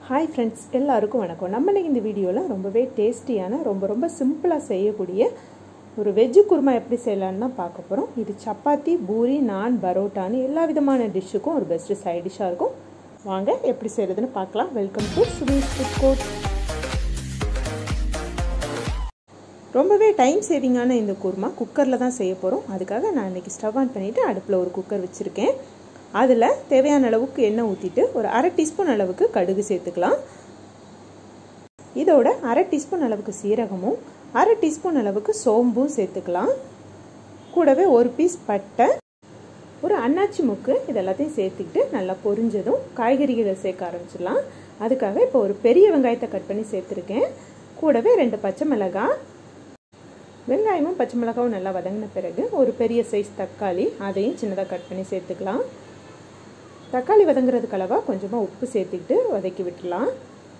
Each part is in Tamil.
ஹாய் ஃப்ரெண்ட்ஸ் எல்லாருக்கும் வணக்கம் நம்ம இன்னைக்கு இந்த வீடியோவில் ரொம்பவே டேஸ்டியான ரொம்ப ரொம்ப சிம்பிளாக செய்யக்கூடிய ஒரு வெஜ்ஜு குருமா எப்படி செய்யலான்னு தான் பார்க்க போகிறோம் இது சப்பாத்தி பூரி நான் பரோட்டான்னு எல்லா விதமான டிஷ்ஷுக்கும் ஒரு பெஸ்ட்டு சைட் டிஷ்ஷாக இருக்கும் வாங்க எப்படி செய்கிறதுன்னு பார்க்கலாம் வெல்கம் டு சுவீஸ் ஃபுட் கோட் ரொம்பவே டைம் சேவிங்கான இந்த குருமா குக்கரில் தான் செய்ய போகிறோம் அதுக்காக நான் இன்றைக்கி ஸ்டவ் ஆன் பண்ணிவிட்டு அடுப்பில் ஒரு குக்கர் வச்சுருக்கேன் அதில் தேவையான அளவுக்கு எண்ணெய் ஊற்றிட்டு ஒரு அரை டீஸ்பூன் அளவுக்கு கடுகு சேர்த்துக்கலாம் இதோட அரை டீஸ்பூன் அளவுக்கு சீரகமும் அரை டீஸ்பூன் அளவுக்கு சோம்பும் சேர்த்துக்கலாம் கூடவே ஒரு பீஸ் பட்டை ஒரு அன்னாச்சி முக்கு இதெல்லாத்தையும் சேர்த்துக்கிட்டு நல்லா பொரிஞ்சதும் காய்கறிகளை சேர்க்க ஆரம்பிச்சிடலாம் அதுக்காக இப்போ ஒரு பெரிய வெங்காயத்தை கட் பண்ணி சேர்த்துருக்கேன் கூடவே ரெண்டு பச்சை மிளகாய் வெங்காயமும் பச்சை மிளகாவும் நல்லா வதங்கின பிறகு ஒரு பெரிய சைஸ் தக்காளி அதையும் சின்னதாக கட் பண்ணி சேர்த்துக்கலாம் தக்காளி வதங்குறதுக்கு அளவாக கொஞ்சமாக உப்பு சேர்த்துக்கிட்டு வதக்கி விட்டுலாம்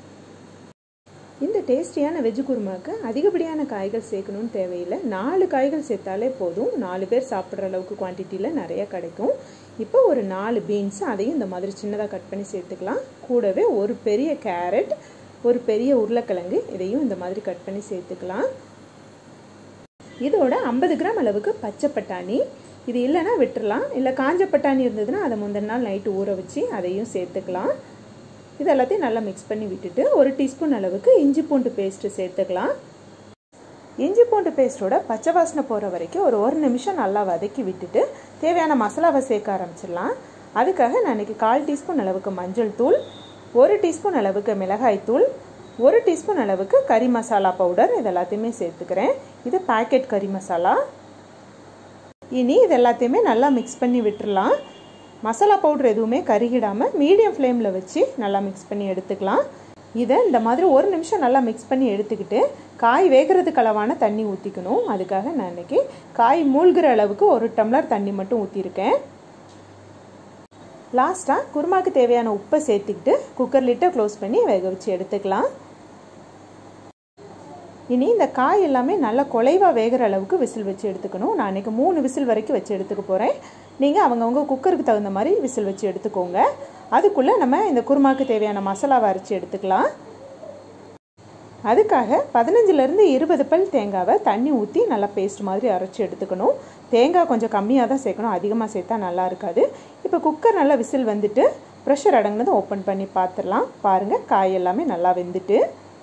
இந்த டேஸ்டியான வெஜ்ஜு குருமாவுக்கு அதிகப்படியான காய்கள் சேர்க்கணும்னு தேவையில்லை நாலு காய்கள் சேர்த்தாலே போதும் நாலு பேர் சாப்பிட்ற அளவுக்கு குவான்டிட்டியில் நிறைய கிடைக்கும் இப்போ ஒரு நாலு பீன்ஸ் அதையும் இந்த மாதிரி சின்னதாக கட் பண்ணி சேர்த்துக்கலாம் கூடவே ஒரு பெரிய கேரட் ஒரு பெரிய உருளைக்கிழங்கு இதையும் இந்த மாதிரி கட் பண்ணி சேர்த்துக்கலாம் இதோட ஐம்பது கிராம் அளவுக்கு பச்சை பட்டாணி இது இல்லைன்னா விட்டுறலாம் இல்லை காஞ்ச பட்டாணி இருந்ததுன்னா அதை முந்தின நாள் நைட்டு ஊற வச்சு அதையும் சேர்த்துக்கலாம் இது எல்லாத்தையும் நல்லா மிக்ஸ் பண்ணி விட்டுட்டு ஒரு டீஸ்பூன் அளவுக்கு இஞ்சி பூண்டு பேஸ்ட்டு சேர்த்துக்கலாம் இஞ்சி பூண்டு பேஸ்ட்டோட பச்சை வாசனை போகிற வரைக்கும் ஒரு ஒரு நிமிஷம் நல்லா வதக்கி விட்டுட்டு தேவையான மசாலாவை சேர்க்க ஆரம்பிச்சிடலாம் அதுக்காக நான் இன்றைக்கி கால் டீஸ்பூன் அளவுக்கு மஞ்சள் தூள் ஒரு டீஸ்பூன் அளவுக்கு மிளகாய் தூள் ஒரு டீஸ்பூன் அளவுக்கு கறி மசாலா பவுடர் இது எல்லாத்தையுமே சேர்த்துக்கிறேன் இது பேக்கெட் கறி மசாலா இனி இது எல்லாத்தையுமே நல்லா மிக்ஸ் பண்ணி விட்டுறலாம் மசாலா பவுடர் எதுவுமே கருகிடாமல் மீடியம் ஃப்ளேமில் வச்சு நல்லா மிக்ஸ் பண்ணி எடுத்துக்கலாம் இதை இந்த மாதிரி ஒரு நிமிஷம் நல்லா மிக்ஸ் பண்ணி எடுத்துக்கிட்டு காய் வேகிறதுக்கு அளவான தண்ணி ஊற்றிக்கணும் அதுக்காக நான் இன்றைக்கி காய் மூழ்கிற அளவுக்கு ஒரு டம்ளர் தண்ணி மட்டும் ஊற்றிருக்கேன் லாஸ்ட்டாக குருமாக்கு தேவையான உப்பை சேர்த்துக்கிட்டு குக்கர் லிட்டை க்ளோஸ் பண்ணி வேக வச்சு எடுத்துக்கலாம் இனி இந்த காய் எல்லாமே நல்லா குலைவாக வேகிற அளவுக்கு விசில் வச்சு எடுத்துக்கணும் நான் இன்றைக்கி மூணு விசில் வரைக்கும் வச்சு எடுத்துக்க போகிறேன் நீங்கள் அவங்கவுங்க குக்கருக்கு தகுந்த மாதிரி விசில் வச்சு எடுத்துக்கோங்க அதுக்குள்ளே நம்ம இந்த குருமாக்கு தேவையான மசாலாவை அரைச்சி எடுத்துக்கலாம் அதுக்காக பதினஞ்சுலேருந்து இருபது பல் தேங்காவை தண்ணி ஊற்றி நல்லா பேஸ்ட் மாதிரி அரைச்சி எடுத்துக்கணும் தேங்காய் கொஞ்சம் கம்மியாக தான் சேர்க்கணும் அதிகமாக சேர்த்தா நல்லா இருக்காது இப்போ குக்கர் நல்லா விசில் வந்துட்டு ப்ரெஷர் அடங்கினதும் ஓப்பன் பண்ணி பார்த்துடலாம் பாருங்கள் காய் எல்லாமே நல்லா வெந்துட்டு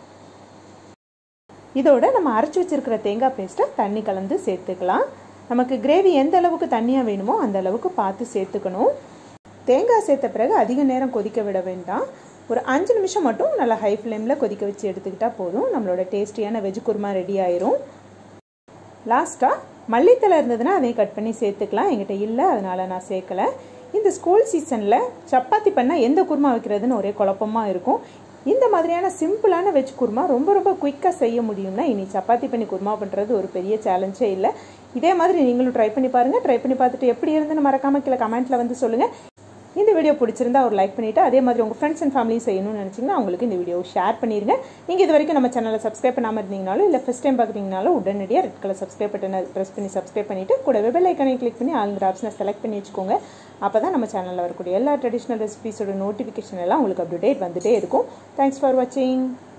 இதோட நம்ம அரைச்சி வச்சிருக்கிற தேங்காய் பேஸ்ட்டை தண்ணி கலந்து சேர்த்துக்கலாம் நமக்கு கிரேவி எந்த அளவுக்கு தண்ணியாக வேணுமோ அந்த அளவுக்கு பார்த்து சேர்த்துக்கணும் தேங்காய் சேர்த்த பிறகு அதிக நேரம் கொதிக்க விட வேண்டாம் ஒரு அஞ்சு நிமிஷம் மட்டும் நல்லா ஹை ஃப்ளேமில் கொதிக்க வச்சு எடுத்துக்கிட்டால் போதும் நம்மளோட டேஸ்டியான வெஜ் குருமா ரெடி ஆயிரும் லாஸ்ட்டாக மல்லித்தலை இருந்ததுன்னா அதையும் கட் பண்ணி சேர்த்துக்கலாம் என்கிட்ட இல்லை அதனால் நான் சேர்க்கலை இந்த ஸ்கூல் சீசனில் சப்பாத்தி பண்ணால் எந்த குருமா வைக்கிறதுன்னு ஒரே குழப்பமாக இருக்கும் இந்த மாதிரியான சிம்பிளான வெஜ் குருமா ரொம்ப ரொம்ப குயிக்காக செய்ய முடியும்னா இனி சப்பாத்தி பண்ணி குருமா பண்ணுறது ஒரு பெரிய சேலஞ்சே இல்லை இதே மாதிரி நீங்களும் ட்ரை பண்ணி பாருங்கள் ட்ரை பண்ணி பார்த்துட்டு எப்படி இருந்துன்னு மறக்காமல் கீழே கமெண்ட்டில் வந்து சொல்லுங்கள் இந்த வீடியோ பிடிச்சிருந்தா ஒரு லைக் பண்ணிவிட்டு அதே மாதிரி உங்கள் ஃப்ரெண்ட்ஸ் அண்ட் ஃபேமிலியும் செய்யணும்னு நினச்சிங்கன்னா அவங்களுக்கு இந்த வீடியோ ஷேர் பண்ணிடுங்க நீங்கள் இது வரைக்கும் நம்ம சேனலை சப்ஸ்கிரைப் பண்ணாமல் இருந்தீங்கனாலும் இல்லை ஃபஸ்ட் டைம் பார்க்குறீங்கனாலும் உடனடியாக ரெட் கலர் சப்ஸ்கிரைப் பட்டனை ப்ரெஸ் பண்ணி சப்ஸ்கிரைப் பண்ணிவிட்டு கூடவே பெல் ஐக்கனை கிளிக் பண்ணி ஆளுங்கிற ஆப்ஷனை செலக்ட் பண்ணி வச்சுக்கோங்க அப்போ தான் நம்ம சேனலில் வரக்கூடிய எல்லா ட்ரெடிஷ்னல் ரெசிபீஸோட நோட்டிஃபிகேஷன் எல்லாம் உங்களுக்கு அப்டேட் வந்துகிட்டே இருக்கும் தேங்க்ஸ் ஃபார் வாட்சிங்